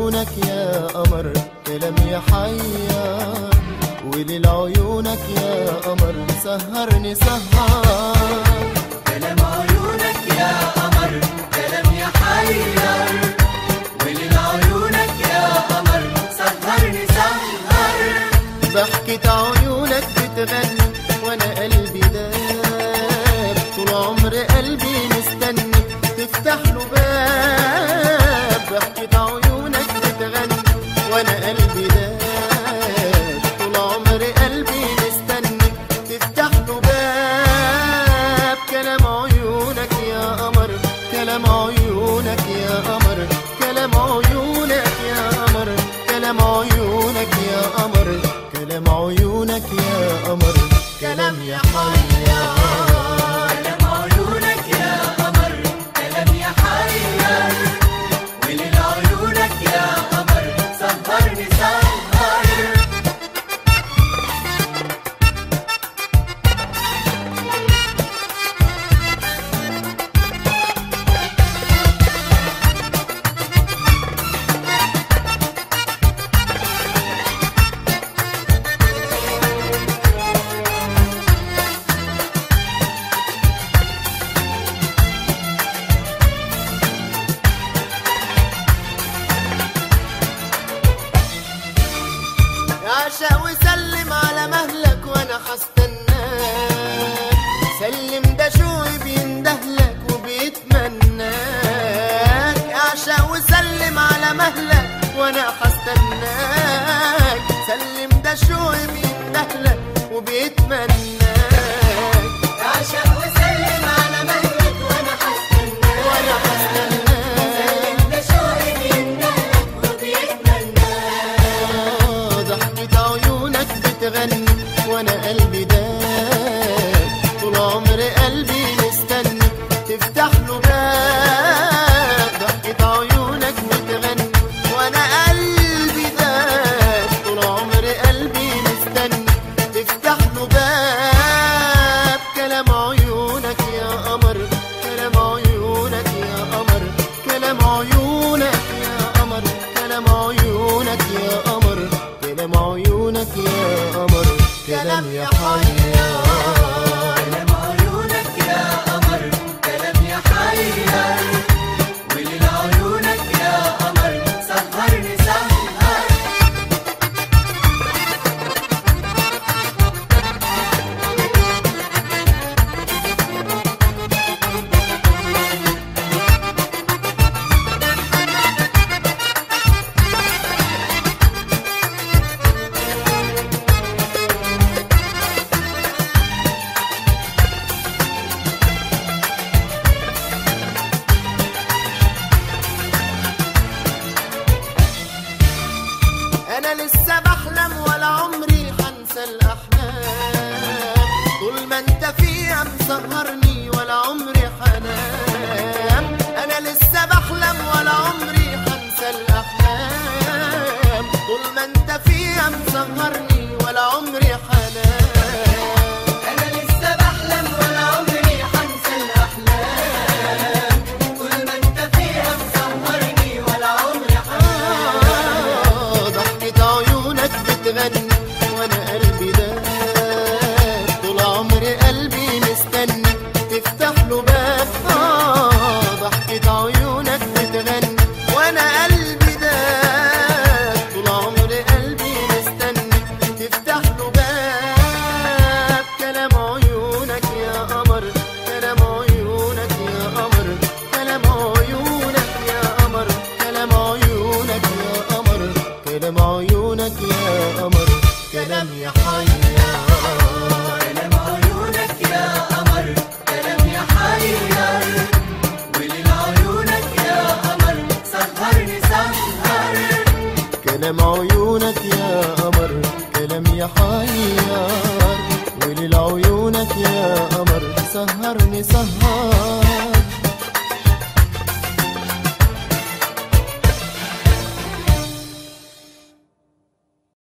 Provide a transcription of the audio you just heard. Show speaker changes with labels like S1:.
S1: وللعيونك يا قمر كلام يحير وللعيونك يا قمر سهرني سهر
S2: كلام عيونك يا قمر كلام يحير وللعيونك يا قمر سهرني سهر
S1: ضحكة عيونك بتغني وانا قلبي داب طول عمر قلبي مستني تفتح له باب ضحكة عيونك بتغني وانا قلبي داب طول عمر قلبي مستني تفتح له باب كلام عيونك يا قمر كلام عيونك يا قمر كلام عيونك يا قمر كلام عيونك يا قمر كلام عيونك يا قمر كلام يا
S2: كلام عيونك يا قمر كلام يحير وللعيونك يا قمر سهرني سهر
S1: عشا وسلم على مهلك وانا هستناك سلم ده شوقي بيندهلك وبيتمناك عشا وسلم على مهلك وانا هستناك سلم ده شوقي بيندهلك وبيتمناك
S2: عشان وسلم على مهلك وانا هستناك
S1: وانا هستناك
S2: ده شوقي بيندهلك وبيتمناك
S1: آه، ضحكة عيونك بتغني وانا قلبي داب طول عمر قلبي مستني تفتح له باب ضحكة عيونك بتغني وانا قلبي داب طول عمر قلبي مستني تفتح له باب كلام عيونك يا قمر كلام عيونك يا قمر كلام عيونك يا قمر كلام عيونك يا قمر كلام عيونك يا قمر كلام يا حيار
S2: كلام عيونك يا قمر كلام يحير وللعيونك يا قمر سهرني سهر
S1: انا لسه بحلم ولا عمري هنسى الاحلام طول ما انت فيها مسهرني ولا عمري حنام انا لسه بحلم ولا عمري هنسى الاحلام طول ما انت فيها مسهرني ولا عمري حنام
S2: انا لسه بحلم ولا عمري حنسى الاحلام طول ما انت فيها مسهرني ولا عمري حنام
S1: آه، ضحكة عيونك بتغني وانا قلبي داب طول عمري قلبي مستني تفتح له باب آه، ضحكة عيونك بتغني وانا قلبي داب طول عمري قلبي مستني تفتح له باب كلام عيونك يا قمر كلام عيونك يا قمر كلام عيونك يا قمر كلام عيونك يا قمر كلام عيونك يا قمر كلام يا حيار
S2: كلام عيونك يا قمر كلام يحير وللعيونك يا قمر سهرني سهر
S1: كلام عيونك يا قمر كلام يا حيار وللعيونك يا قمر سهرني سهر